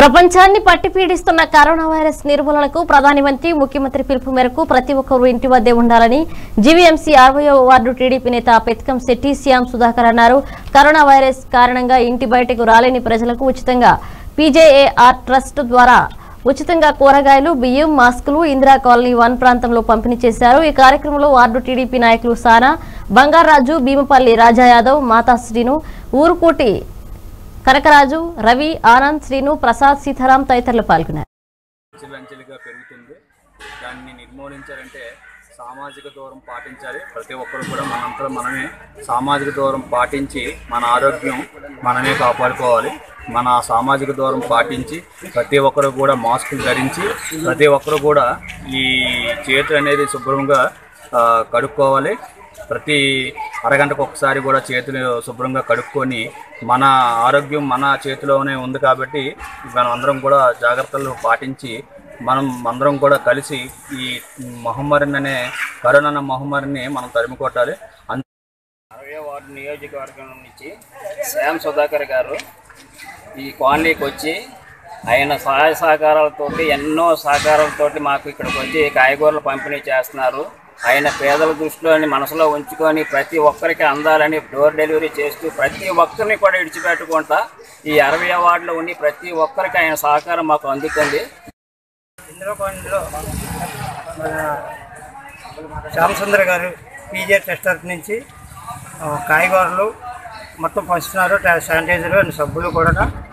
ప్రపంచాన్ని పట్టి పీడిస్తున్న కరోనా వైరస్ నిర్మూలనకు ప్రధానమంత్రి ముఖ్యమంత్రి పిలుపు మేరకు ప్రతి ఒక్కరూ ఇంటి వద్దే ఉండాలని జీవీఎంసీ అరవయో వార్డు టీడీపీ నేత పెత్కం శెట్టి శ్యామ్ సుధాకర్ అన్నారు కరోనా వైరస్ కారణంగా ఇంటి బయటకు రాలేని ప్రజలకు ఉచితంగా పీజేఏఆర్ ట్రస్ట్ ద్వారా ఉచితంగా కూరగాయలు బియ్యం మాస్కులు ఇందిరా కాలనీ వన్ ప్రాంతంలో పంపిణీ చేశారు ఈ కార్యక్రమంలో వార్డు టీడీపీ నాయకులు సానా బంగారాజు భీమపల్లి రాజా యాదవ్ మాతా శ్రీను ఊరుకోటి కనకరాజు రవి ఆనంద్ శ్రీను ప్రసాద్ సీతారాం తదితరులు పాల్గొన్నారు అంచెలంచెలుగా పెరుగుతుంది దాన్ని నిర్మూలించాలంటే సామాజిక దూరం పాటించాలి ప్రతి ఒక్కరు కూడా మనంతా మనమే సామాజిక దూరం పాటించి మన ఆరోగ్యం మనమే కాపాడుకోవాలి మన సామాజిక దూరం పాటించి ప్రతి ఒక్కరు కూడా మాస్కులు ధరించి ప్రతి ఒక్కరు కూడా ఈ చేతులు అనేది శుభ్రంగా ఆ, కడుక్కోవాలి ప్రతి అరగంటకు ఒకసారి కూడా చేతులు శుభ్రంగా కడుక్కొని మన ఆరోగ్యం మన చేతిలోనే ఉంది కాబట్టి మనం అందరం కూడా జాగ్రత్తలు పాటించి మనం అందరం కూడా కలిసి ఈ మహమ్మారిని అనే కరోనా అనే మహమ్మారిని మనం తరిమి కొట్టాలి అన్- అరవై వార్డు నియోజకవర్గం నుంచి శ్యామ్ సుధాకర్ గారు ఈ కాలనీకి వచ్చి ఆయన సహాయ సహకారాలతోటి ఎన్నో సహకారాలతోటి మాకు ఇక్కడికి వచ్చి కాయగూరలు పంపిణీ చేస్తున్నారు ఆయన పేదల దృష్టిలోని మనసులో ఉంచుకొని ప్రతి ఒక్కరికి అందాలని డోర్ డెలివరీ చేస్తూ ప్రతి ఒక్కరిని కూడా విడిచిపెట్టకుండా ఈ అరవై వార్డులో ఉండి ప్రతి ఒక్కరికి ఆయన సహకారం మాకు అందుతుంది ఇంద్రపాణిలో మన శ్యామసుందర్ గారు పీజే టెస్టర్ నుంచి ఆ, కాయగూరలు మొత్తం పంచుతున్నారు టా- శానిటైజర్ అండ్ సబ్బులు కూడా